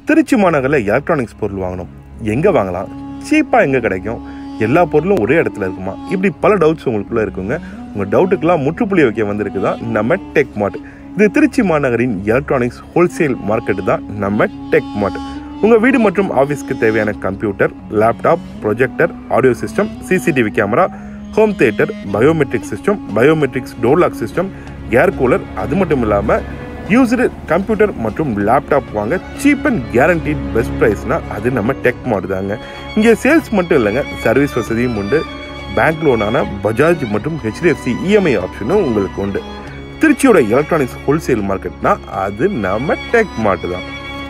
திருச்சி மாநகரில் எலக்ட்ரானிக்ஸ் பொருள் வாங்கணும் எங்கே வாங்கலாம் சீப்பாக எங்கே கிடைக்கும் எல்லா பொருளும் ஒரே இடத்துல இருக்குமா இப்படி பல டவுட்ஸ் உங்களுக்குள்ள இருக்குங்க உங்கள் டவுட்டுக்கெல்லாம் முற்றுப்புள்ளி வைக்க வந்திருக்கு தான் நம்ம டெக் மார்ட் இது திருச்சி மாநகரின் எலக்ட்ரானிக்ஸ் ஹோல்சேல் மார்க்கெட் தான் நம்ம டெக் மார்ட் உங்கள் வீடு மற்றும் ஆஃபீஸ்க்கு தேவையான computer laptop projector audio system CCTV camera home theatre biometric system biometrics door lock system air cooler அது மட்டும் இல்லாமல் யூஸ்டு கம்ப்யூட்டர் மற்றும் லேப்டாப் வாங்க சீப் அண்ட் கேரண்டீட் பெஸ்ட் ப்ரைஸ்னா அது நம்ம டெக் மார்ட் தாங்க இங்கே சேல்ஸ் மட்டும் இல்லைங்க சர்வீஸ் வசதியும் உண்டு பேங்க் லோனான பஜாஜ் மற்றும் ஹெச்டிஎஃப்சி இஎம்ஐ ஆப்ஷனும் உங்களுக்கு உண்டு திருச்சியோட எலக்ட்ரானிக்ஸ் ஹோல்சேல் மார்க்கெட்னா அது நம்ம டெக் மார்ட் தான்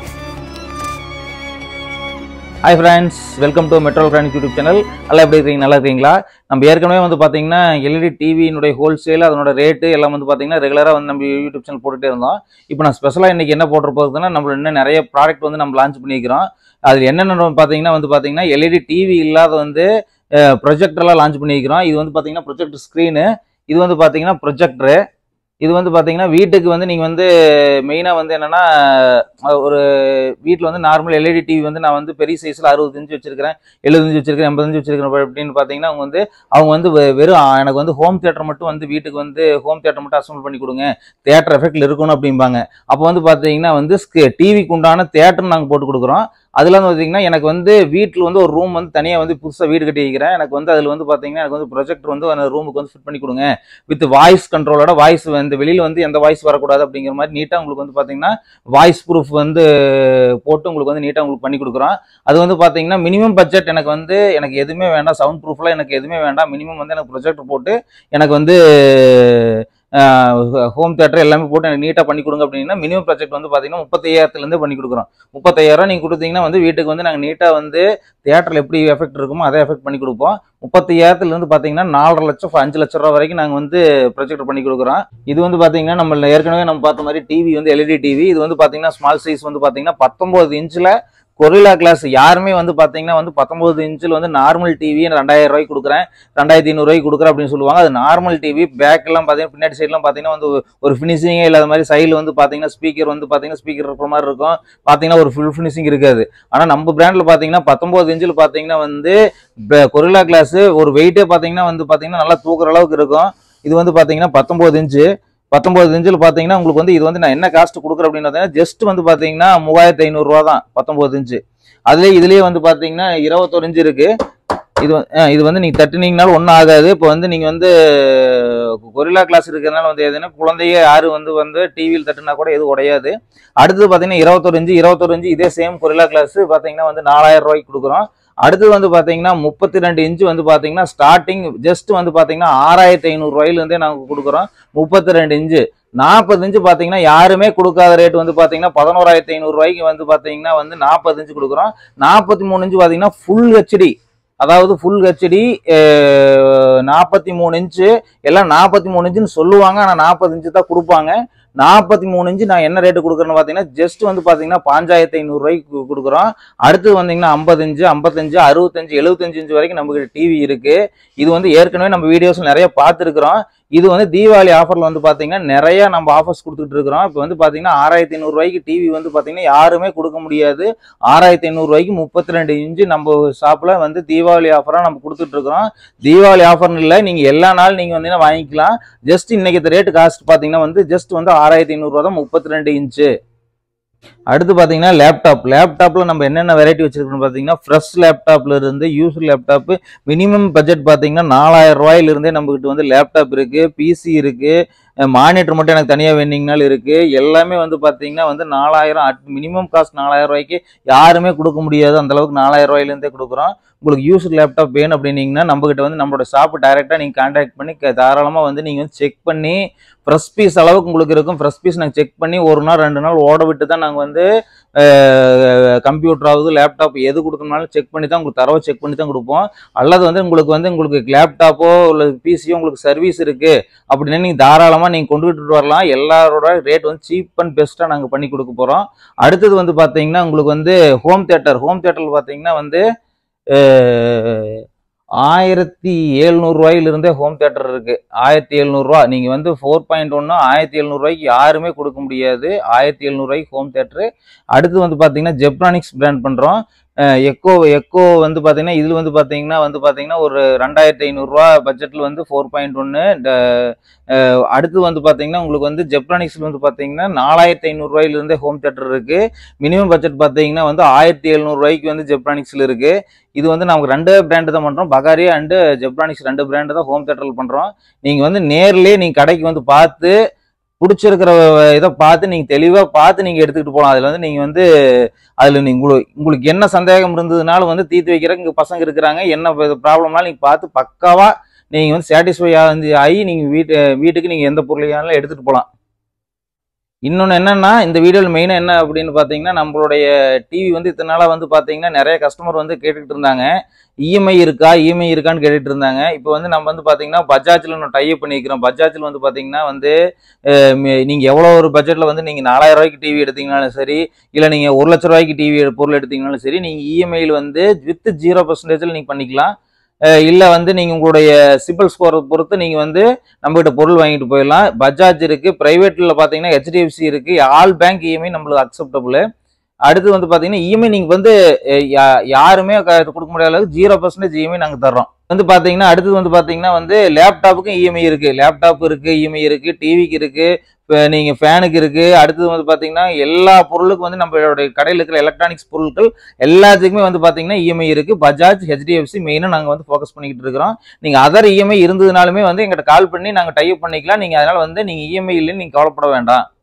hi friends welcome to Metro Electronic YouTube channel நல்லா எப்படி இருக்கீங்க நல்லா இருக்கீங்களா நம்ம ஏற்கனவே வந்து பார்த்தீங்கன்னா எல்இடி டிவியினுடைய ஹோல்சேல் அதனோட ரேட்டு எல்லாம் வந்து பார்த்தீங்கன்னா ரெகுலராக வந்து நம்ம யூடியூப் சேனல் போட்டுட்டே இருந்தோம் இப்போ நான் ஸ்பெஷலாக இன்னைக்கு என்ன போட்டு போகுதுன்னா நம்ம இன்னும் நிறைய ப்ராடக்ட் வந்து நம்ம லான்ச் பண்ணிக்கிறோம் அது என்னென்ன பார்த்தீங்கன்னா வந்து பார்த்தீங்கன்னா எல்இடி டிவி இல்லாத வந்து ப்ரொஜெக்டர்லாம் லான்ச் பண்ணிக்கிறோம் இது வந்து பார்த்தீங்கன்னா ப்ரொஜெக்டர் ஸ்க்ரீனு இது வந்து பார்த்தீங்கன்னா ப்ரொஜெக்டரு இது வந்து பார்த்தீங்கன்னா வீட்டுக்கு வந்து நீங்கள் வந்து மெயினாக வந்து என்னென்னா ஒரு வீட்டில் வந்து நார்மல் எல்இடி டிவி வந்து நான் வந்து பெரிய சைஸில் அறுபது இன்ச்சு வச்சிருக்கிறேன் எழுபது இன்ச்சு வச்சிருக்கேன் எண்பது இன்ச்சு வச்சிருக்கிறேன் அப்படின்னு பார்த்தீங்கன்னா அவங்க வந்து அவங்க வந்து வெ- வெறும் ஆ, எனக்கு வந்து ஹோம் தியேட்டர் மட்டும் வந்து வீட்டுக்கு வந்து ஹோம் தியேட்டர் மட்டும் அசம்பிள் பண்ணி கொடுங்க தியேட்டர் எஃபெக்ட்ல இருக்கணும் அப்படிம்பாங்க அப்போ வந்து பார்த்தீங்கன்னா வந்து டிவிக்கு உண்டான தியேட்டர் நாங்கள் போட்டு கொடுக்குறோம் அதில் வந்து பார்த்தீங்கன்னா எனக்கு வந்து வீட்டில் வந்து ஒரு ரூம் வந்து தனியாக வந்து புதுசாக வீடு கட்டி வைக்கிறேன் எனக்கு வந்து அதில் வந்து பார்த்தீங்கன்னா எனக்கு வந்து ப்ரொஜெக்டர் வந்து அந்த ரூமுக்கு வந்து ஃபிட் பண்ணி கொடுங்க வித் வாய்ஸ் கண்ட்ரோலோட வாய்ஸ் வந்து வெளியில் வந்து எந்த வாய்ஸ் வரக்கூடாது அப்படிங்கிற மாதிரி நீட்டாக உங்களுக்கு வந்து பார்த்தீங்கன்னா வாய்ஸ் ப்ரூஃப் வந்து போட்டு உங்களுக்கு வந்து நீட்டாக உங்களுக்கு பண்ணி கொடுக்குறோம் அது வந்து பார்த்தீங்கன்னா மினிமம் பட்ஜெட் எனக்கு வந்து எனக்கு எதுவுமே வேண்டாம் சவுண்ட் ப்ரூஃப்லாம் எனக்கு எதுவுமே வேண்டாம் மினிமம் வந்து எனக்கு ப்ரொஜெக்டர் போட்டு எனக்கு வந்து ஹோம் தியேட்டர் எல்லாமே போட்டு எனக்கு நீட்டாக பண்ணி கொடுங்க அப்படின்னா மினிமம் ப்ராஜெக்ட் வந்து பார்த்தீங்கன்னா முப்பத்தையாயிரத்துலேருந்து பண்ணி கொடுக்குறோம் முப்பத்தையாயிரம் நீங்கள் கொடுத்தீங்கன்னா வந்து வீட்டுக்கு வந்து நாங்கள் நீட்டாக வந்து தியேட்டரில் எப்படி எஃபெக்ட் இருக்குமோ அதே எஃபெக்ட் பண்ணி கொடுப்போம் முப்பத்தையாயிரத்துலேருந்து பார்த்தீங்கன்னா நாலரை லட்சம் அஞ்சு லட்ச ரூபா வரைக்கும் நாங்கள் வந்து ப்ரொஜெக்டர் பண்ணி கொடுக்குறோம் இது வந்து பார்த்தீங்கன்னா நம்ம ஏற்கனவே நம்ம பார்த்த மாதிரி டிவி வந்து எல்இடி டிவி இது வந்து பார்த்தீங்கன்னா ஸ்மால் சைஸ் வந்து பார்த்தீங்கன்னா பத்தொம்போது இன்ச்சில் கொரில்லா கிளாஸ் யாருமே வந்து பார்த்தீங்கன்னா வந்து பத்தொம்போது இன்ச்சில் வந்து நார்மல் டிவி ரெண்டாயிரம் ரூபாய்க்கு கொடுக்குறேன் ரெண்டாயிரத்தி ஐநூறுரூவாய்க்கு கொடுக்குறேன் அப்படின்னு சொல்லுவாங்க அது நார்மல் டிவி பேக் எல்லாம் பார்த்தீங்கன்னா பின்னாடி சைட்லாம் பார்த்தீங்கன்னா வந்து ஒரு ஃபினிஷிங்கே இல்லாத மாதிரி சைடில் வந்து பார்த்தீங்கன்னா ஸ்பீக்கர் வந்து பார்த்தீங்கன்னா ஸ்பீக்கர் இருக்கிற மாதிரி இருக்கும் பார்த்தீங்கன்னா ஒரு ஃபுல் ஃபினிஷிங் இருக்காது ஆனால் நம்ம பிராண்டில் பார்த்தீங்கன்னா பத்தொம்போது இன்ச்சில் பார்த்தீங்கன்னா வந்து கொரில்லா கிளாஸ் ஒரு வெயிட்டே பார்த்தீங்கன்னா வந்து பார்த்தீங்கன்னா நல்லா தூக்குற அளவுக்கு இருக்கும் இது வந்து பார்த்தீங்கன்னா பத்தொம்போது இன்ச்சு பத்தொம்போது இன்ச்சில் பார்த்தீங்கன்னா உங்களுக்கு வந்து இது வந்து நான் என்ன காஸ்ட் கொடுக்குறேன் அப்படின்னு பார்த்தீங்கன்னா ஜஸ்ட் வந்து பார்த்தீங்கன்னா மூவாயிரத்தி ஐநூறுரூவா தான் பத்தொம்போது இன்ச்சு அதுலேயே இதுலேயே வந்து பார்த்தீங்கன்னா இருபத்தொரு இன்ச்சு இருக்கு இது வந்து- அஹ் இது வந்து நீங்கள் தட்டுனீங்கனாலும் ஒன்றும் ஆகாது இப்போ வந்து நீங்கள் வந்து கொரில்லா கிளாஸ் இருக்கிறதுனால வந்து எதுனா குழந்தைய யாரு வந்து வந்து டிவியில் தட்டுனா கூட எதுவும் உடையாது அடுத்தது பார்த்தீங்கன்னா இருபத்தொரு இன்ச்சு இருபத்தொரு இன்ச்சு இதே சேம் கொரில்லா கிளாஸ் பார்த்தீங்கன்னா வந்து நாலாயிரம் ரூபாய்க்கு கொடுக்குறோம் அடுத்தது வந்து பார்த்தீங்கன்னா முப்பத்தி ரெண்டு இன்ச்சு வந்து பார்த்தீங்கன்னா ஸ்டார்டிங் ஜஸ்ட் வந்து பார்த்தீங்கன்னா ஆறாயிரத்தி ஐநூறுரூவாயிலேருந்தே நாங்கள் கொடுக்குறோம் முப்பத்தி ரெண்டு இன்ச்சு நாற்பது இன்ச்சு பார்த்தீங்கன்னா யாருமே கொடுக்காத ரேட் வந்து பார்த்தீங்கன்னா பதினோராயிரத்தி ஐநூறுரூவாய்க்கு வந்து பார்த்தீங்கன்னா வந்து நாற்பது இன்ச்சு கொடுக்குறோம் நாற்பத்தி மூணு இன்ச்சு பார்த்தீங்கன்னா ஃபுல் ஹெச்டி அதாவது ஃபுல் ஹெச்டி நாற்பத்தி மூணு இன்ச்சு எல்லாம் நாற்பத்தி மூணு இன்ச்சுன்னு சொல்லுவாங்க ஆனால் நாற்பது இன்ச்சு தான் கொடுப்பாங்க நாற்பத்தி மூணு இன்ச்சு நான் என்ன ரேட்டு கொடுக்குறேன்னு பார்த்தீங்கன்னா ஜஸ்ட் வந்து பார்த்தீங்கன்னா பாஞ்சாயிரத்தி ஐநூறுரூவாய்க்கு கொடுக்குறோம் அடுத்து வந்தீங்கன்னா ஐம்பது இன்ச்சு ஐம்பத்தஞ்சு அறுபத்தஞ்சு எழுபத்தஞ்சு இன்ச்சு வரைக்கும் நம்மகிட்ட டிவி இருக்கு இது வந்து ஏற்கனவே நம்ம வீடியோஸ் நிறைய பார்த்துருக்குறோம் இது வந்து தீபாவளி ஆஃபர்ல வந்து பாத்தீங்கன்னா நிறைய நம்ம ஆஃபர்ஸ் கொடுத்துட்டு இருக்கிறோம் இப்போ வந்து பாத்தீங்கன்னா ஆறாயிரத்தி ஐநூறுரூவாய்க்கு டிவி வந்து பாத்தீங்கன்னா யாருமே கொடுக்க முடியாது ஆறாயிரத்தி ஐநூறுரூவாய்க்கு முப்பத்தி ரெண்டு இன்ச்சு நம்ம ஷாப்ல வந்து தீபாவளி ஆஃபரா நம்ம கொடுத்துட்டு இருக்கிறோம் தீபாவளி ஆஃபர்னு இல்லை நீங்க எல்லா நாள் நீங்க வந்து வாங்கிக்கலாம் ஜஸ்ட் இன்னைக்கு ரேட் காஸ்ட் பாத்தீங்கன்னா வந்து ஜஸ்ட் வந்து ஆறாயிரத்தி ஐநூறுரூவா தான் முப்பத்தி ரெண்டு இன்ச்சு அடுத்து பார்த்தீங்கன்னா லேப்டாப் லேப்டாப்பில் நம்ம என்னென்ன வெரைட்டி வச்சிருக்கோம்னு பார்த்தீங்கன்னா ஃப்ரெஷ் லேப்டாப்ல இருந்து யூஸ் லேப்டாப் மினிமம் பட்ஜெட் பார்த்தீங்கன்னா நாலாயிரம் ரூபாயிலிருந்தே நம்மகிட்ட வந்து லேப்டாப் இருக்கு பிசி இருக்கு மானிட்டர் மட்டும் எனக்கு தனியாக வேண்டிங்கனாலும் இருக்கு எல்லாமே வந்து பார்த்தீங்கன்னா வந்து நாலாயிரம் அட் மினிமம் காஸ்ட் நாலாயிரம் ரூபாய்க்கு யாருமே கொடுக்க முடியாது அந்த அளவுக்கு நாலாயிரம் ரூபாயிலேருந்தே கொடுக்குறோம் உங்களுக்கு யூஸ் லேப்டாப் வேணும் அப்படின்னீங்கன்னா நம்மகிட்ட வந்து நம்மளோட ஷாப் டைரெக்டாக நீங்கள் கான்டாக்ட் பண்ணி க- தாராளமா வந்து நீங்கள் வந்து செக் பண்ணி ஃப்ரெஷ் பீஸ் அளவுக்கு உங்களுக்கு இருக்கும் ஃப்ரெஷ் பீஸ் நாங்கள் செக் பண்ணி ஒரு நாள் ரெண்டு நாள் ஓட விட்டு தான் நாங்கள் வந்து கம்ப்யூட்டர் ஆகுது லேப்டாப் எது கொடுத்தோம்னாலும் செக் பண்ணி தான் உங்களுக்கு தரவை செக் பண்ணி தான் கொடுப்போம் அல்லது வந்து உங்களுக்கு வந்து உங்களுக்கு லேப்டாப்போ இல்லை பிசியோ உங்களுக்கு சர்வீஸ் இருக்கு அப்படின்னா நீங்கள் தாராளமாக நீங்கள் கொண்டு விட்டுட்டு வரலாம் எல்லாரோட ரேட் வந்து சீப் அண்ட் பெஸ்ட்டாக நாங்கள் பண்ணி கொடுக்க போகிறோம் அடுத்தது வந்து பார்த்தீங்கன்னா உங்களுக்கு வந்து ஹோம் தியேட்டர் ஹோம் தியேட்டரில் பார்த்தீங்கன்னா வந்து ஆயிரத்தி எழுநூறுவாயிலிருந்தே ஹோம் தேட்டர் இருக்கு ஆயிரத்தி எழுநூறுவா நீங்கள் வந்து ஃபோர் பாயிண்ட் ஒன்று ஆயிரத்தி எழுநூறுவாய்க்கு யாருமே கொடுக்க முடியாது ஆயிரத்தி எழுநூறுவாய்க்கு ஹோம் தேட்டரு அடுத்து வந்து பார்த்தீங்கன்னா ஜெப்ரானிக்ஸ் பிராண்ட் பண்ணுறோம் எக்கோ எக்கோ வந்து பார்த்தீங்கன்னா இதில் வந்து பார்த்தீங்கன்னா வந்து பார்த்தீங்கன்னா ஒரு ரெண்டாயிரத்தி ஐநூறுரூவா பட்ஜெட்டில் வந்து ஃபோர் பாயிண்ட் ஒன்று அடுத்து வந்து பார்த்தீங்கன்னா உங்களுக்கு வந்து ஜெப்ரானிக்ஸில் வந்து பார்த்தீங்கன்னா நாலாயிரத்தி ஐநூறுரூவாயிலிருந்தே ஹோம் தேட்டர் இருக்குது மினிமம் பட்ஜெட் பார்த்தீங்கன்னா வந்து ஆயிரத்தி எழுநூறுவாய்க்கு வந்து ஜெப்ரானிக்ஸில் இருக்குது இது வந்து நமக்கு ரெண்டு பிராண்டு தான் பண்ணுறோம் பகாரி அண்டு ஜெப்ரானிக்ஸ் ரெண்டு பிராண்டு தான் ஹோம் தேட்டரில் பண்ணுறோம் நீங்கள் வந்து நேர்லேயே நீங்கள் கடைக்கு வந்து பார்த்து பிடிச்சிருக்கிற இதை பார்த்து நீங்கள் தெளிவாக பார்த்து நீங்கள் எடுத்துக்கிட்டு போகலாம் அதில் வந்து நீங்கள் வந்து அதில் நீங்கள் உங்களுக்கு உங்களுக்கு என்ன சந்தேகம் இருந்ததுனாலும் வந்து தீர்த்து வைக்கிறதுக்கு இங்கே பசங்க இருக்கிறாங்க என்ன ப்ராப்ளம்னாலும் நீங்கள் பார்த்து பக்காவாக நீங்கள் வந்து சாட்டிஸ்ஃபை ஆகி ஆகி நீங்கள் வீட்டு வீட்டுக்கு நீங்கள் எந்த பொருளையாலும் எடுத்துகிட்டு போகலாம் இன்னொன்று என்னன்னா இந்த வீடியோவில் மெயினாக என்ன அப்படின்னு பார்த்தீங்கன்னா நம்மளுடைய டிவி வந்து இத்தனை நாளாக வந்து பார்த்தீங்கன்னா நிறைய கஸ்டமர் வந்து கேட்டுக்கிட்டு இருந்தாங்க இஎம்ஐ இருக்கா இஎம்ஐ இருக்கான்னு கேட்டுட்டு இருந்தாங்க இப்போ வந்து நம்ம வந்து பார்த்தீங்கன்னா பஜாஜில் நம்ம டைப் பண்ணிக்கிறோம் பஜாஜில் வந்து பார்த்தீங்கன்னா வந்து நீங்கள் எவ்வளோ ஒரு பட்ஜெட்டில் வந்து நீங்கள் நாலாயிரம் ரூபாய்க்கு டிவி எடுத்தீங்கனாலும் சரி இல்லை நீங்கள் ஒரு லட்ச ரூபாய்க்கு டிவி பொருள் எடுத்தீங்கனாலும் சரி நீங்கள் இஎம்ஐயில் வந்து வித் ஜீரோ பர்சன்டேஜில் நீங்கள் பண்ணிக்கலாம் இல்லை வந்து நீங்கள் உங்களுடைய சிபில் ஸ்கோரை பொறுத்து நீங்கள் வந்து நம்மகிட்ட பொருள் வாங்கிட்டு போயிடலாம் பஜாஜ் இருக்குது ப்ரைவேட்டில் பார்த்தீங்கன்னா ஹெச்டிஎஃப்சி இருக்குது ஆல் பேங்க் இஎம்ஐ நம்மளுக்கு அக்செப்டபுள் அடுத்து வந்து பார்த்தீங்கன்னா இஎம்ஐ நீங்கள் வந்து அஹ், யா- யாருமே க- கொடுக்க முடியாத அளவுக்கு ஜீரோ பர்சன்டேஜ் இஎம்ஐ நாங்கள் தர்றோம் வந்து பார்த்தீங்கன்னா அடுத்தது வந்து பார்த்தீங்கன்னா வந்து லேப்டாப்புக்கும் இஎம்ஐ இருக்குது லேப்டாப் இருக்குது இஎம்ஐ இருக்குது டிவிக்கு இருக்குது இப்போ நீங்கள் ஃபேனுக்கு இருக்குது அடுத்தது வந்து பார்த்தீங்கன்னா எல்லா பொருளுக்கும் வந்து நம்மளுடைய கடையில் இருக்கிற எலக்ட்ரானிக்ஸ் பொருட்கள் எல்லாத்துக்குமே வந்து பார்த்தீங்கன்னா இஎம்ஐ இருக்குது பஜாஜ் ஹெச்டிஎஃப்சி மெயினாக நாங்கள் வந்து ஃபோக்கஸ் பண்ணிக்கிட்டு இருக்கிறோம் நீங்கள் அதர் இஎம்ஐ இருந்ததுனாலுமே வந்து எங்கிட்ட கால் பண்ணி நாங்கள் டைப் பண்ணிக்கலாம் நீங்கள் அதனால் வந்து நீங்கள் இஎம்ஐ இல்லைன்னு நீங்கள் கவலைப்பட வேண்டாம்